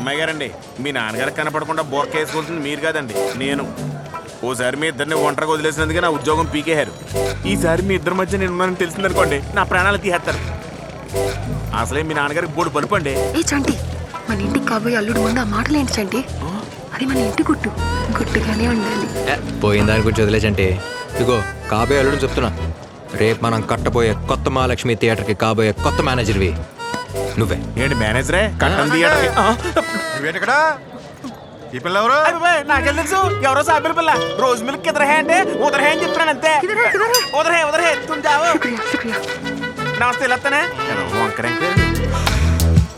అమ్మాయి గారండి మీ నాన్నగారికి కనపడకుండా బోర్క వేసుకోవాల్సింది మీరు కాదండి నేను ఓసారి మీ ఇద్దరిని ఒంటరిగా వదిలేసినందుకే నా ఉద్యోగం పీకేశారు ఈసారి మీ ఇద్దరి మధ్య నేను ఉన్నానని తెలిసిందనుకోండి నా ప్రాణాలు తీసేస్తారు అసలే మీ నాన్నగారికి బోడు పలుపు అండి ఏ చంటి మన ఇంటికి కాబోయే అల్లుడు ముందు ఆ మాటలేంటి చంటి అది మన ఇంటి గుట్టు గుట్టుగానే ఉండాలి ఏ, పోయిన దాని గురించి వదిలేసంటే ఇగో కాబోయే అల్లుడు చెప్తున్నా రేపు మనం కట్టబోయే కొత్త మహాలక్ష్మి థియేటర్కి కాబోయే కొత్త మేనేజర్వి నువ్వే ఏంటి మేనేజరే కట్టం థియేటర్ నువ్వేంటిక్కడ ఈ పిల్ల ఎవరు నాకేం తెలుసు ఎవరో సాబిల పిల్ల రోజు మిల్క్ ఇద్దరు హే అంటే ఉదర్ హే అని చెప్తున్నాను అంతే ఇదరే ఇదరే ఉదర్ హే ఉదర్ హే తుమ్ జావో శుక్రియా శుక్రియా నమస్తే లత్తనే వంకరంటే